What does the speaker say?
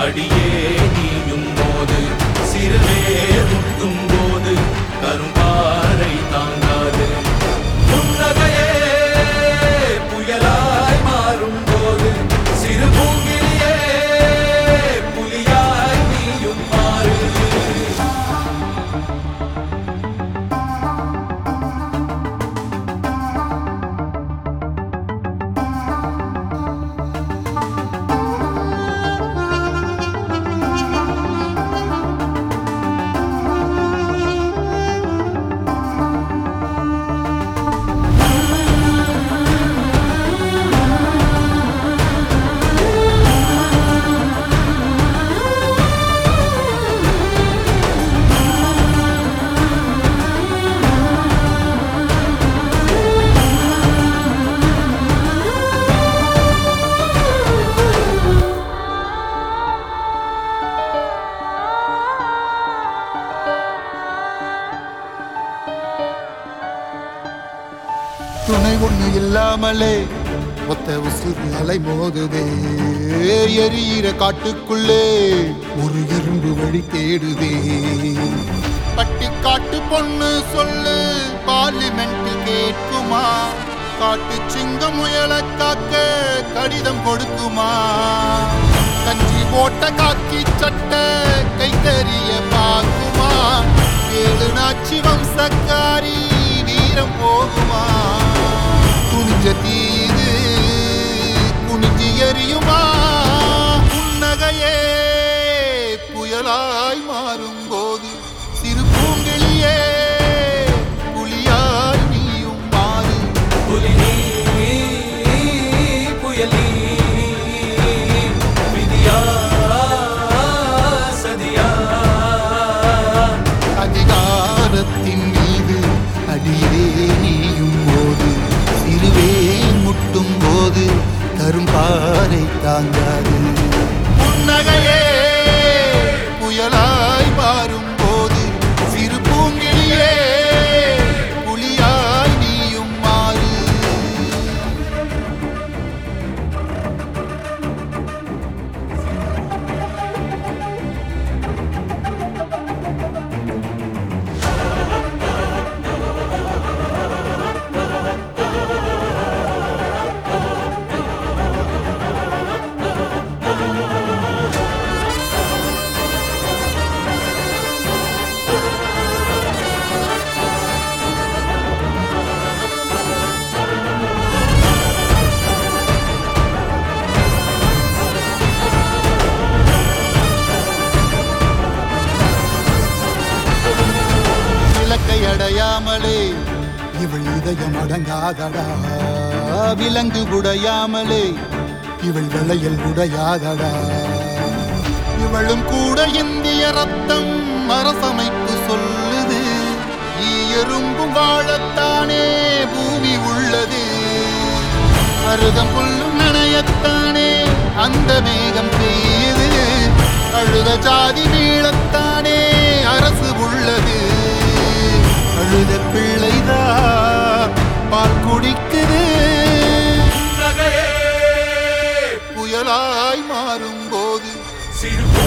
அடியே நீயும் போது சிறுவே முட்டும் போது கரும்பாறை தாங்காது புன்னகையே புயலாய் மாறும் போது சிறு பூங்கிலியே புலியாய் நீயும் மாறு துணை ஒண்ணு இல்லாமலே ஒத்த உசுறு அலை மோதுதே எரியிற காட்டுக்குள்ளே ஒரு எறும்பு வழி தேடுதே பட்டி காட்டு பொண்ணு சொல்லு பார்லிமெண்ட் கேட்குமா காட்டு சிங்க முயல காக்க கடிதம் கொடுக்குமா கஞ்சி போட்ட காக்கி சட்ட கைத்தறிய பார்க்குமா ஏழு நாச்சி வம்சக்காரி வீரம் போகுமா துணிஞ்ச தீது குனிஞ்சு எரியுமா புன்னகையே புயலாய் மாறும் போது சிறு பூங்கிளியே புலியாய் நீயும் மாறு புலி நீ, புயல் நீ, விதியா, சதியா. அதிகாரத்தின் மீது அடியே நீயும் போது சிறுவே முட்டும் போது கரும்பாறை தாங்காது புன்னகையே புயலாய் மாறும் போது சிறு பூங்கிலியே புலியாய் நீயும் மாறு இலக்கை அடையாமலே இவள் இதயம் அடங்காதடா விலங்கு உடையாமலே இவள் விளையல் உடையாதடா இவளும் கூட இந்திய ரத்தம் அரசமைப்பு சொல்லுது ஈ எறும்பும் வாழத்தானே பூமி உள்ளது அருதம் புல்லும் நனையத்தானே அந்த மேகம் பெய்யுது அழுத ஜாதி மீளத்தானே அரசு உள்ளது அழுத பிள்ளைதான் பால் குடிக்குது புன்னகையே, புயலாய் மாறும் போது சிறு